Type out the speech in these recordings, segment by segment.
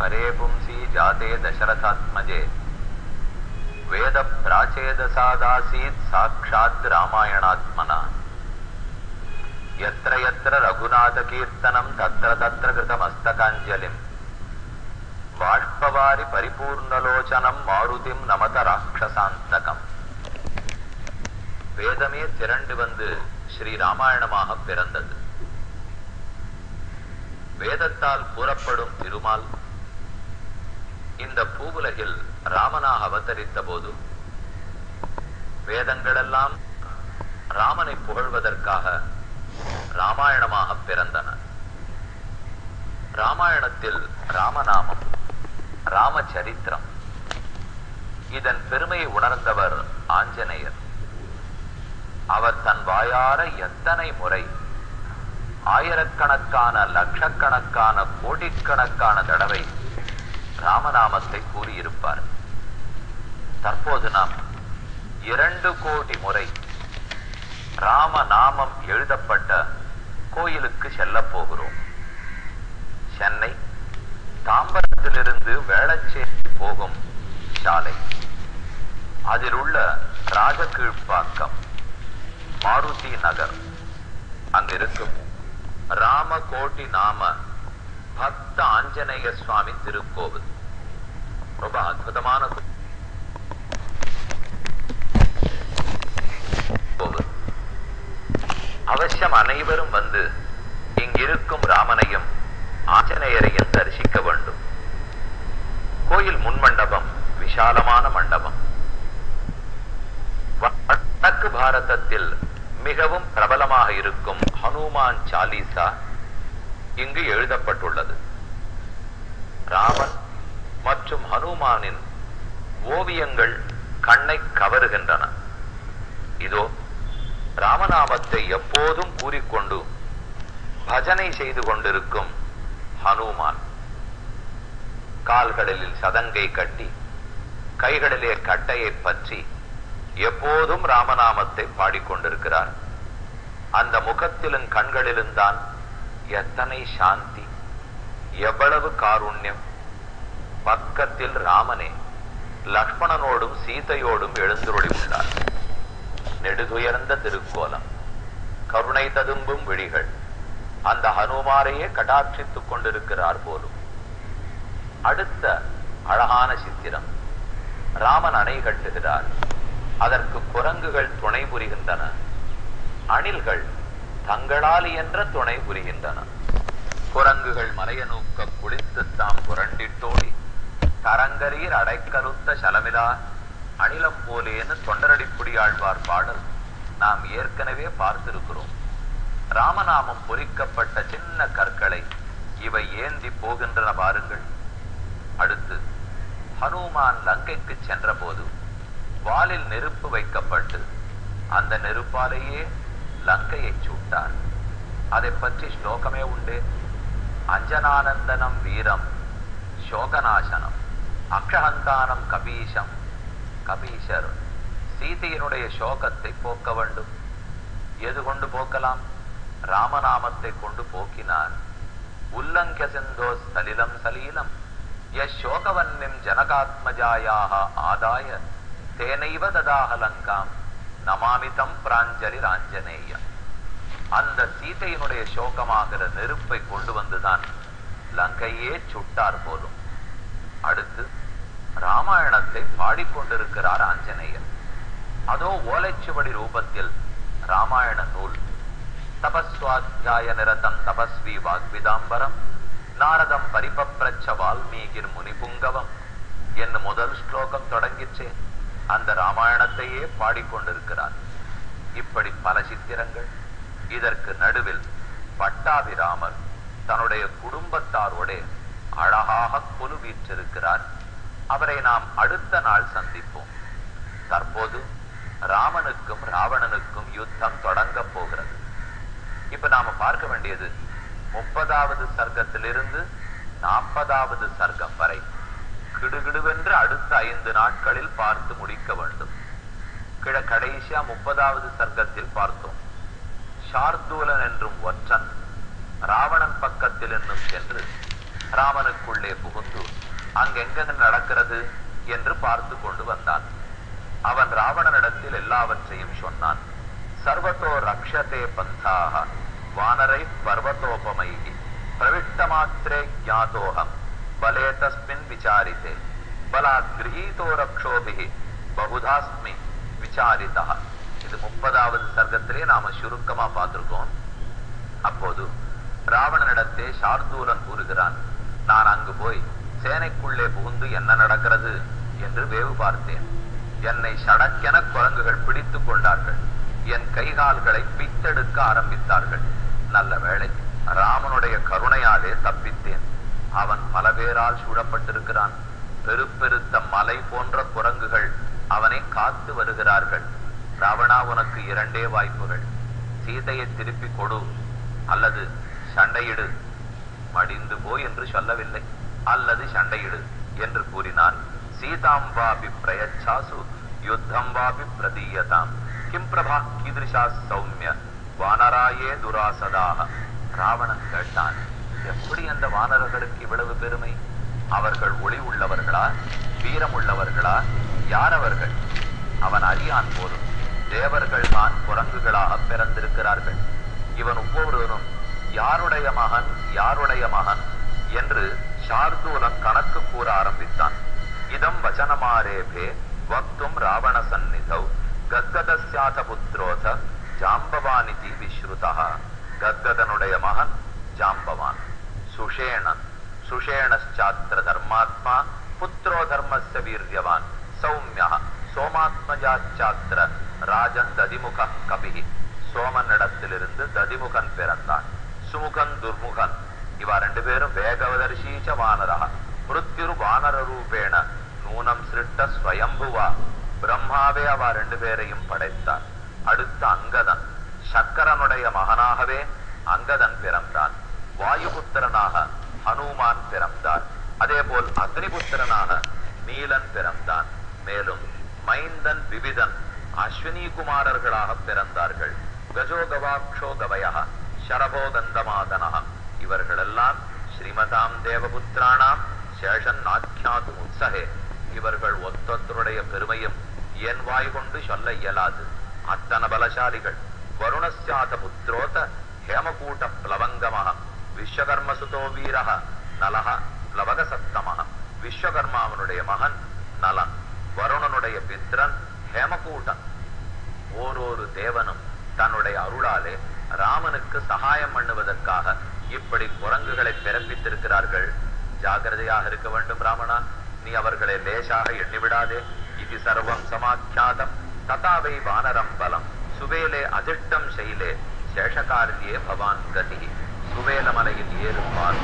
परे पुंसि जाते दशरथात्मजे वेद प्राचेदसादासीत् साक्षात् रामायणात्मना यत्र यत्र रघुनाथकीर्तनं तत्र तत्र कृतमस्तकाञ्जलिम् बाष्पवारि परिपूर्णलोचनं मारुतिं நமத ராட்சசாந்தகம் வேதமே திரண்டு வந்து ஸ்ரீ ராமாயணமாக பிறந்தது வேதத்தால் கூறப்படும் திருமால் இந்த பூவுலகில் ராமனாக அவதரித்த போது வேதங்களெல்லாம் ராமனை புகழ்வதற்காக ராமாயணமாக பிறந்தன ராமாயணத்தில் ராமநாமம் ராமச்சரித்திரம் இதன் பெருமையை உணர்ந்தவர் ஆஞ்சநேயர் அவர் தன் வாயார எத்தனை முறை ஆயிரக்கணக்கான லட்சக்கணக்கான கோடிக்கணக்கான தடவை ராமநாமத்தை கூறியிருப்பார் தற்போது நாம் இரண்டு கோடி முறை ராமநாமம் எழுதப்பட்ட கோயிலுக்கு செல்லப் போகிறோம் சென்னை தாம்பரத்திலிருந்து வேளச்சேரி போகும் சாலை அதில் உள்ள ராஜகீழ்ப்பாக்கம் மாருதி நகர் அங்கிருக்கும் ராமகோட்டி நாம பக்த ஆஞ்சநேய சுவாமி திருக்கோவில் ரொம்ப அற்புதமான கோவில் அவசியம் அனைவரும் வந்து இங்கிருக்கும் ராமனையும் ஆஞ்சநேயரையும் தரிசிக்க வேண்டும் கோயில் முன்மண்டபம் விசாலமான மண்டபம் வடக்கு பாரதத்தில் மிகவும் பிரபலமாக இருக்கும் ஹனுமான் சாலிசா இங்கு எழுதப்பட்டுள்ளது ராமன் மற்றும் ஹனுமானின் ஓவியங்கள் கண்ணை கவருகின்றன இதோ ராமநாமத்தை எப்போதும் கூறிக்கொண்டு பஜனை செய்து கொண்டிருக்கும் ஹனுமான் கால்களில் சதங்கை கட்டி கைகளிலே கட்டையை பற்றி எப்போதும் ராமநாமத்தை பாடிக்கொண்டிருக்கிறார் அந்த முகத்திலும் கண்களிலும் தான் எத்தனை சாந்தி எவ்வளவு காருண்யம் பக்கத்தில் ராமனே லக்ஷ்மணனோடும் சீதையோடும் எழுந்துருளி உள்ளார் நெடுதுயர்ந்த திருக்கோலம் கருணை ததும்பும் விழிகள் அந்த ஹனுமாரையே கடாட்சித்துக் கொண்டிருக்கிறார் போலும் அடுத்த அழகான சித்திரம் ராமன் அணை கட்டுகிறார் அதற்கு குரங்குகள் துணை புரிகின்றன அணில்கள் தங்களால் என்ற துணை புரிகின்றன குரங்குகள் மலைய நோக்க குளித்து தாம் புரண்டிட்டோடி தரங்கரீர் அடைக்கலுத்த சலமிலா அணிலம் போலேன்னு தொண்டரடிப்புடி ஆழ்வார் பாடல் நாம் ஏற்கனவே பார்த்திருக்கிறோம் ராமநாமம் பொறிக்கப்பட்ட சின்ன கற்களை இவை ஏந்தி போகின்றன பாருங்கள் அடுத்து ஹனுமான் லங்கைக்கு சென்ற போது வாலில் நெருப்பு வைக்கப்பட்டு அந்த நெருப்பாலேயே லங்கையை சூட்டார் அதை பற்றி ஸ்லோகமே உண்டு அஞ்சனானந்தனம் வீரம் சோகநாசனம் அக்ஷஹந்தானம் கபீஷம் கபீஷர் சீதையினுடைய சோகத்தை போக்க வேண்டும் எது கொண்டு போக்கலாம் ராமநாமத்தை கொண்டு போக்கினார் உல்லங்க செந்தோ சலிலம் சலீலம் யசோகவன்னிம் ஜனகாத்மஜாயாக ஆதாய தேனைவ ததாக லங்காம் நமாமிதம் பிராஞ்சலி ராஞ்சனேயம் அந்த சீதையினுடைய சோகமாகிற நெருப்பை கொண்டு வந்துதான் லங்கையே சுட்டார் போலும் அடுத்து ராமாயணத்தை பாடிக்கொண்டிருக்கிறார் ஆஞ்சநேயர் அதோ ஓலைச்சுவடி ரூபத்தில் ராமாயண நூல் தபஸ்வாத்தியாய நிரதம் தபஸ்வி வாக்விதாம்பரம் நாரதம் பரிபப்ரச்ச வால்மீகிர் முனிபுங்கவம் என்று முதல் ஸ்லோகம் தொடங்கிச்சே அந்த ராமாயணத்தையே பாடிக்கொண்டிருக்கிறார் இப்படி பல சித்திரங்கள் இதற்கு நடுவில் பட்டாபிராமர் தன்னுடைய குடும்பத்தாரோட அழகாக கொலு வீற்றிருக்கிறார் அவரை நாம் அடுத்த நாள் சந்திப்போம் தற்போது ராமனுக்கும் ராவணனுக்கும் யுத்தம் தொடங்க போகிறது இப்ப நாம பார்க்க வேண்டியது முப்பதாவது சர்க்கத்திலிருந்து நாற்பதாவது சர்க்கம் வரை கிடுகிடுவென்று அடுத்த ஐந்து நாட்களில் பார்த்து முடிக்க வேண்டும் கிழ கடைசியா முப்பதாவது சர்க்கத்தில் பார்த்தோம் ஷார்தூலன் என்றும் ஒற்றன் ராவணன் பக்கத்தில் என்னும் சென்று ராமனுக்குள்ளே புகுந்து அங்கெங்க நடக்கிறது என்று பார்த்து கொண்டு வந்தான் அவன் ராவணனிடத்தில் எல்லாவற்றையும் சொன்னான் சர்வத்தோ ரக்ஷதே பந்தாக வானரை பர்வதோபமை பிரவிட்ட மாத்திரே ஜாதோகம் பலே தஸ்மின் விசாரித்தே பலாத் கிரகீதோ ரக்ஷோபிகி பகுதாஸ்மி விசாரிதா இது முப்பதாவது சர்க்கத்திலே நாம சுருக்கமா பார்த்திருக்கோம் அப்போது ராவணனிடத்தே சார்தூலன் கூறுகிறான் நான் அங்கு போய் சேனைக்குள்ளே புகுந்து என்ன நடக்கிறது என்று வேவு பார்த்தேன் என்னை சடக்கென குரங்குகள் பிடித்துக் கொண்டார்கள் என் கைகால்களை பித்தெடுக்க ஆரம்பித்தார்கள் நல்ல வேளை ராமனுடைய கருணையாலே தப்பித்தேன் அவன் பல பேரால் சூழப்பட்டிருக்கிறான் பெருப்பெருத்த மலை போன்ற குரங்குகள் அவனை காத்து வருகிறார்கள் ராவணா உனக்கு இரண்டே வாய்ப்புகள் சீதையை திருப்பி கொடு அல்லது சண்டையிடு மடிந்து போய் என்று சொல்லவில்லை அல்லது சண்டையிடு என்று கூறினான் சீதாம்பாபி பிரயச்சாசு யுத்தம் வாபி பிரதீயதாம் கிம் பிரபா கீதிருஷா சௌமிய வானராயே துராசதாக ராவணன் கேட்டான் எப்படி அந்த வானரர்களுக்கு இவ்வளவு பெருமை அவர்கள் ஒளி உள்ளவர்களா வீரம் உள்ளவர்களா யார் அவர்கள் அவன் அறியான் போலும் தேவர்கள் தான் குரங்குகளாக பிறந்திருக்கிறார்கள் இவன் ஒவ்வொருவரும் யாருடைய மகன் யாருடைய மகன் என்று சார்தூலன் கணக்கு கூற ஆரம்பித்தான் இதம் வச்சனமாரேபே வக்தும் ராவண சந்நிதௌ கத்கதஸ்யாத புத்திரோத ஜாம்பவானிதி விஸ்ருதா கத்கதனுடைய மகன் ஜாம்பவான் சுஷேணன் சுஷேணச்சாத்திர தர்மாத்மா புத்திரோ தர்மஸ்ய வீரியவான் சௌமியா சோமாத்மஜாச்சாத்திர ராஜன் ததிமுக கபிகி சோமனிடத்திலிருந்து ததிமுகன் பிறந்தான் சுமுகன் துர்முகன் இவா ரெண்டு பேரும் வேகவதர்ஷீச்ச வானரா மிருத்யுர் வானர ரூபேண நூனம் சிருட்ட ஸ்வயம்புவா பிரம்மாவே அவ ரெண்டு பேரையும் படைத்தார் அடுத்த அங்கதன் சக்கரனுடைய மகனாகவே அங்கதன் பிறந்தான் வாயுபுத்திரனாக ஹனுமான் பிறந்தார் அதே போல் அக்னிபுத்திரனாக நீலன் பிறந்தான் மேலும் மைந்தன் விவிதன் அஸ்வினி குமாரர்களாக பிறந்தார்கள் கஜோகவாக்ஷோ கவய சரபோ கந்தமாதனா இவர்களெல்லாம் ஸ்ரீமதாம் தேவபுத்திராணாம் சேஷன் ஆக்கியாது உற்சகே இவர்கள் ஒத்தொத்தருடைய பெருமையும் என் வாய் கொண்டு சொல்ல இயலாது அத்தன பலசாலிகள் வருணஸ்யாத புத்திரோத ஹேமகூட்ட பிளவங்கம விஸ்வகர்மசுதோ வீரக நலக பிளவக சத்தம விஸ்வகர்மாவனுடைய மகன் நலன் வருணனுடைய பித்ரன் ஹேமகூட்டன் ஓரொரு தேவனும் தன்னுடைய அருளாலே ராமனுக்கு சகாயம் பண்ணுவதற்காக இப்படி குரங்குகளை பிறப்பித்திருக்கிறார்கள் ஜாகிரதையாக இருக்க வேண்டும் ராமனா நீ அவர்களை லேசாக எண்ணிவிடாதே இது சர்வம் சமாக்கியாதம் ததாவை வானரம் பலம் சுவேலே அதிர்ஷ்டம் செய்லே சேஷகாரியே பவான் கதி சுவேல மலையில் ஏறுப்பார்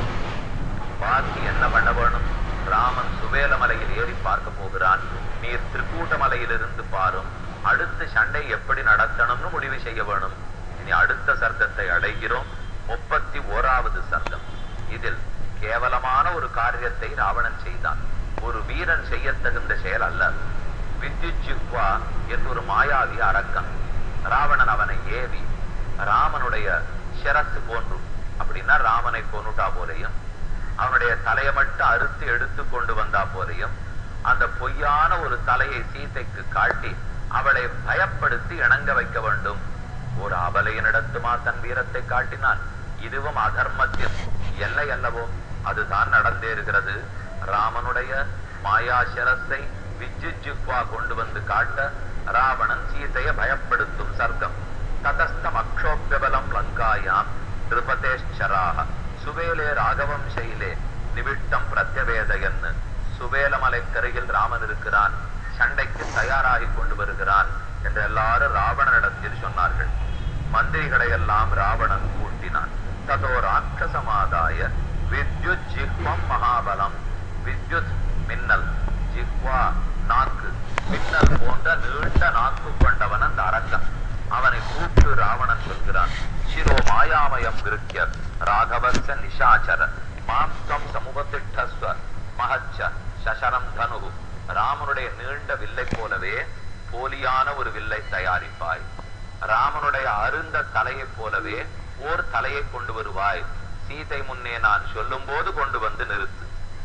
பார்த்து என்ன பண்ண வேணும் ராமன் சுவேல மலையில் ஏறி பார்க்க போகிறான் நீர் திருக்கூட்ட மலையிலிருந்து பாரும் அடுத்த சண்டை எப்படி நடத்தணும்னு முடிவு செய்ய வேணும் இனி அடுத்த சர்க்கத்தை அடைகிறோம் முப்பத்தி ஓராவது சர்க்கம் இதில் கேவலமான ஒரு காரியத்தை ராவணன் செய்தான் ஒரு வீரன் செய்யத் தகுந்த செயல் அல்ல வித்யுஜிக்வா என்று ஒரு மாயாவி அரக்கன் ராவணன் அவனை ஏவி ராமனுடைய சிரசு போன்றும் அப்படின்னா ராமனை கொன்னுட்டா போலையும் அவனுடைய தலையை மட்டும் அறுத்து எடுத்து கொண்டு வந்தா போலையும் அந்த பொய்யான ஒரு தலையை சீதைக்கு காட்டி அவளை பயப்படுத்தி இணங்க வைக்க வேண்டும் ஒரு அபலையனிடத்துமா தன் வீரத்தை காட்டினான் இதுவும் அதர்மத்தின் எல்லை அல்லவோ அதுதான் நடந்தே இருக்கிறது ராமனுடைய மாயா சிரஸை விஜுஜுக்வா கொண்டு வந்து காட்ட ராவணன் சீதையை பயப்படுத்தும் சர்க்கம் ததஸ்தம் அக்ஷோபியபலம் லங்காயாம் நிருபதேஷ்சராக சுவேலே ராகவம் சைலே நிவிட்டம் பிரத்யவேதையன்னு சுவேலமலைக்கரையில் ராமன் இருக்கிறான் சண்டைக்கு தயாராகி கொண்டு வருகிறான் என்று எல்லாரும் ராவணனிடத்தில் சொன்னார்கள் மந்திரிகளை எல்லாம் ராவணன் கூட்டினான் ததோ ராட்சசமாதாய வித்யுத் ஜிஹ்வம் மகாபலம் வித்யுத் மின்னல் ஜிஹ்வா நாக்கு மின்னல் போன்ற நீண்ட நாக்கு கொண்டவன் அந்த அரக்கன் அவனை கூப்பிட்டு ராவணன் சொல்கிறான் சிரோ மாயாமயம் கிருக்கிய ராகவஸ்ய நிஷாச்சர மாம்சம் சமுகத்திட்டஸ்வ மகச்ச சசரம் தனு ராமனுடைய நீண்ட வில்லை போலவே போலியான ஒரு வில்லை தயாரிப்பாய் ராமனுடைய அருந்த தலையைப் போலவே ஓர் தலையை கொண்டு வருவாய் சீதை முன்னே நான் சொல்லும் போது கொண்டு வந்து நிறுத்து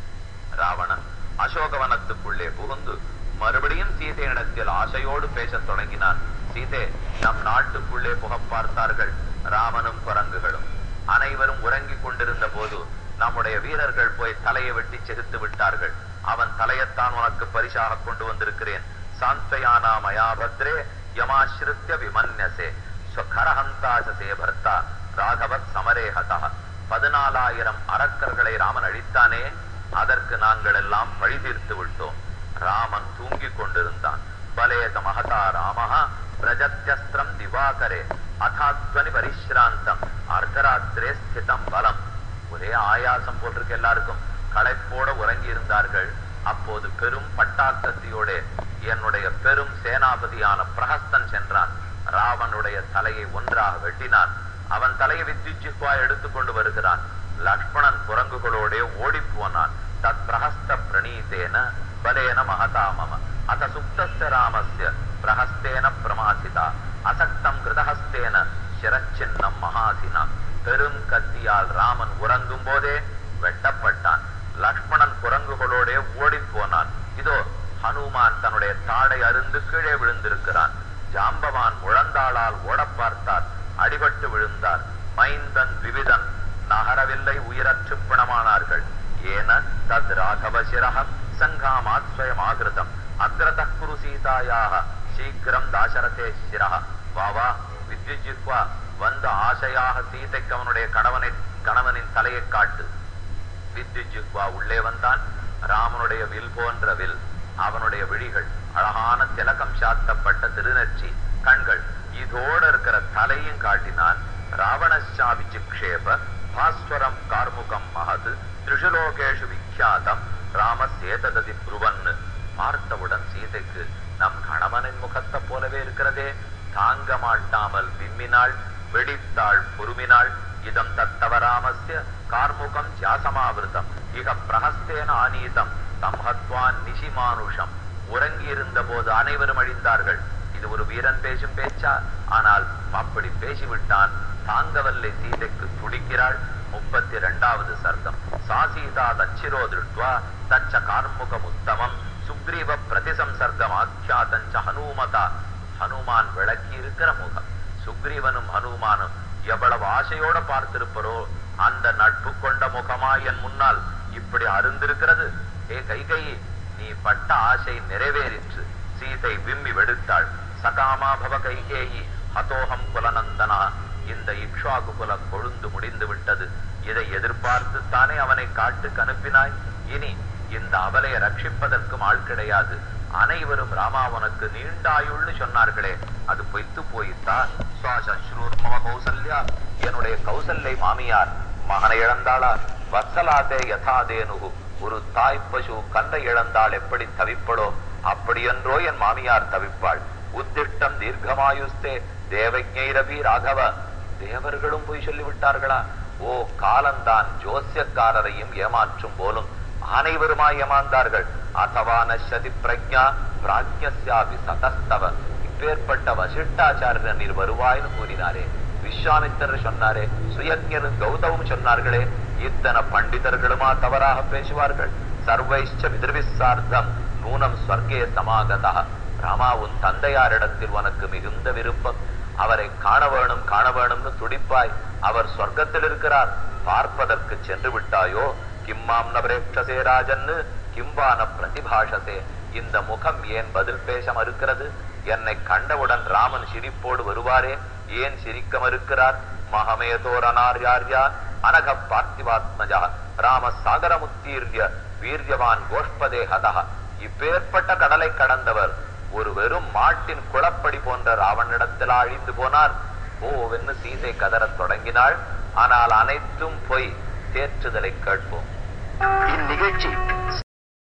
ராவணன் அசோகவனத்துக்குள்ளே புகுந்து மறுபடியும் சீதையிடத்தில் ஆசையோடு பேசத் தொடங்கினான் சீதே நம் நாட்டுக்குள்ளே புக பார்த்தார்கள் ராமனும் குரங்குகளும் அனைவரும் உறங்கிக் கொண்டிருந்த போது நம்முடைய வீரர்கள் போய் தலையை வெட்டி செகுத்து விட்டார்கள் அவன் தலையத்தான் உனக்கு பரிசாக கொண்டு வந்திருக்கிறேன் சாந்தயானா மயா பத்ரே யமாஸ்ருத்ய விமன்யசே ஸ்வகரஹந்தாசசே பர்த்தா ராகவத் சமரே ஹதா பதினாலாயிரம் அரக்கர்களை ராமன் அழித்தானே அதற்கு நாங்கள் எல்லாம் பழி தீர்த்து விட்டோம் ராமன் தூங்கிக் கொண்டிருந்தான் பலேத மகதா ராமஹ பிரஜத்யஸ்திரம் திவாகரே அதாத்வனி பரிஷ்ராந்தம் அர்த்தராத்திரே ஸ்திதம் பலம் ஒரே ஆயாசம் போட்டிருக்கு எல்லாருக்கும் களைப்போட உறங்கி இருந்தார்கள் அப்போது பெரும் பட்டாக்கத்தியோட என்னுடைய பெரும் சேனாபதியான பிரஹஸ்தன் சென்றான் ராவனுடைய தலையை ஒன்றாக வெட்டினான் அவன் தலையை வித்யுஜிஹ்வா எடுத்துக்கொண்டு வருகிறான் லக்ஷ்மணன் குரங்குகளோட ஓடி போனான் தத் பிரஹஸ்த பிரணீதேன பலேன மகதா மம அத சுப்தஸ்ய ராமஸ்ய பிரஹஸ்தேன பிரமாசிதா அசக்தம் கிருதஹஸ்தேன சிரச்சின்னம் மகாசினா பெரும் கத்தியால் ராமன் உறங்கும் போதே வெட்டப்பட்டான் லக்ஷ்மணன் குரங்குகளோட ஓடி போனான் இதோ ஹனுமான் தன்னுடைய தாடை அருந்து கீழே விழுந்திருக்கிறான் ஜாம்பவான் முழந்தாளால் ஓடப் பார்த்தார் அடிபட்டு விழுந்தார் மைந்தன் விவிதன் நகரவில்லை உயிரற்று பிணமானார்கள் ஏன தத் ராகவ சிரஹ சங்காமாத்வயமாகிருதம் அக்ரத குரு சீதாயாக சீக்கிரம் தாசரதே சிரஹ வா வா வித்யுஜித்வா வந்து ஆசையாக சீதைக்கு அவனுடைய கணவனை கணவனின் தலையை காட்டு வித்யுஜித்வா உள்ளே வந்தான் ராமனுடைய வில் போன்ற வில் அவனுடைய விழிகள் அழகான திலகம் சாத்தப்பட்ட திருநெற்றி கண்கள் இதோட இருக்கிற தலையும் காட்டினான் ராவணசாபி சிக்ஷேப பாஸ்வரம் கார்முகம் மகது திரிஷுலோகேஷு விக்யாதம் ராமசேததி புருவன் பார்த்தவுடன் சீதைக்கு நம் கணவனின் முகத்தை போலவே இருக்கிறதே தாங்க மாட்டாமல் விம்மினாள் வெடித்தாள் பொறுமினாள் இதம் தத்தவராமஸ்ய கார்முகம் தியாசமாவிருதம் இக பிரஹஸ்தேன ஆனீதம் தம்ஹத்வான் நிஷிமானுஷம் உறங்கி இருந்த போது அனைவரும் அழிந்தார்கள் இது ஒரு வீரன் பேசும் பேச்சா ஆனால் அப்படி பேசிவிட்டான் தாங்கவல்லை சீதைக்கு துடிக்கிறாள் முப்பத்தி இரண்டாவது சர்க்கம் சாசீதா தச்சிரோ திருட்வா தச்ச கார்முகம் உத்தமம் சுக்ரீவ பிரதிசம்சர்க்கம் ஆக்கியாதஞ்ச ஹனுமதா ஹனுமான் விளக்கி இருக்கிற முகம் சுக்ரீவனும் ஹனுமானும் எவ்வளவு ஆசையோட பார்த்திருப்பரோ அந்த நட்பு கொண்ட முகமா என் முன்னால் இப்படி அருந்திருக்கிறது ஏ கைகை நீ பட்ட ஆசை நிறைவேறிற்று சீதை விம்மி வெடுத்தாள் சகாமா பவ கைகேயி ஹதோகம் குலநந்தனா இந்த இக்ஷாகு குல கொழுந்து முடிந்து விட்டது இதை எதிர்பார்த்து தானே அவனை காட்டுக்கு அனுப்பினாய் இனி இந்த அவலையை ரட்சிப்பதற்கும் ஆள் கிடையாது அனைவரும் ராமா உனக்கு நீண்டாயுள்னு சொன்னார்களே அது பொய்த்து போயித்தா சுவாசூர் மம கௌசல்யா என்னுடைய கௌசல்லை மாமியார் மகனை இழந்தாளா வத்சலாதே யதாதேனுகு ஒரு தாய் பசு கன்றை இழந்தால் எப்படி தவிப்படோ அப்படியென்றோ என் மாமியார் தவிப்பாள் உத்திஷ்டம் தீர்க்கமாயுஸ்தே தேவஜைரபி ராகவ தேவர்களும் போய் சொல்லிவிட்டார்களா ஓ காலந்தான் ஜோசியக்காரரையும் ஏமாற்றும் போலும் அனைவருமாய் ஏமாந்தார்கள் அதவா நசதி பிரஜா பிராஜ்யஸ்யாபி சதஸ்தவ இப்பேற்பட்ட வசிஷ்டாச்சாரியர் நீர் வருவாய்னு கூறினாரே விஸ்வாமித்தர் சொன்னாரே சுயஜனும் கௌதமும் சொன்னார்களே இத்தனை பண்டிதர்களுமா தவறாக பேசுவார்கள் சர்வைஷ்ச விதிர்விசார்த்தம் நூனம் ஸ்வர்கே சமாகதா ராமா உன் தந்தையாரிடத்தில் உனக்கு மிகுந்த விருப்பம் அவரை காண வேணும் காண வேணும்னு துடிப்பாய் அவர் சொர்க்கத்தில் இருக்கிறார் பார்ப்பதற்கு சென்று விட்டாயோ கிம்மாம் நபரேட்சசே ராஜன்னு கிம்பான பிரதிபாஷசே இந்த முகம் ஏன் பதில் பேச மறுக்கிறது என்னை கண்டவுடன் ராமன் சிரிப்போடு வருவாரே ஏன் சிரிக்க மறுக்கிறார் மகமேதோரனார்யார்யா அனக பார்த்திவாத்மஜா ராம சாகரமுத்தீர்ய வீரியவான் கோஷ்பதே ஹதா இப்பேற்பட்ட கடலை கடந்தவர் ஒரு வெறும் மாட்டின் குளப்படி போன்ற ராவனிடத்தில் அழிந்து போனார் ஓவென்னு சீதை கதறத் தொடங்கினாள் ஆனால் அனைத்தும் பொய் தேற்றுதலை கேட்போம் இந்நிகழ்ச்சி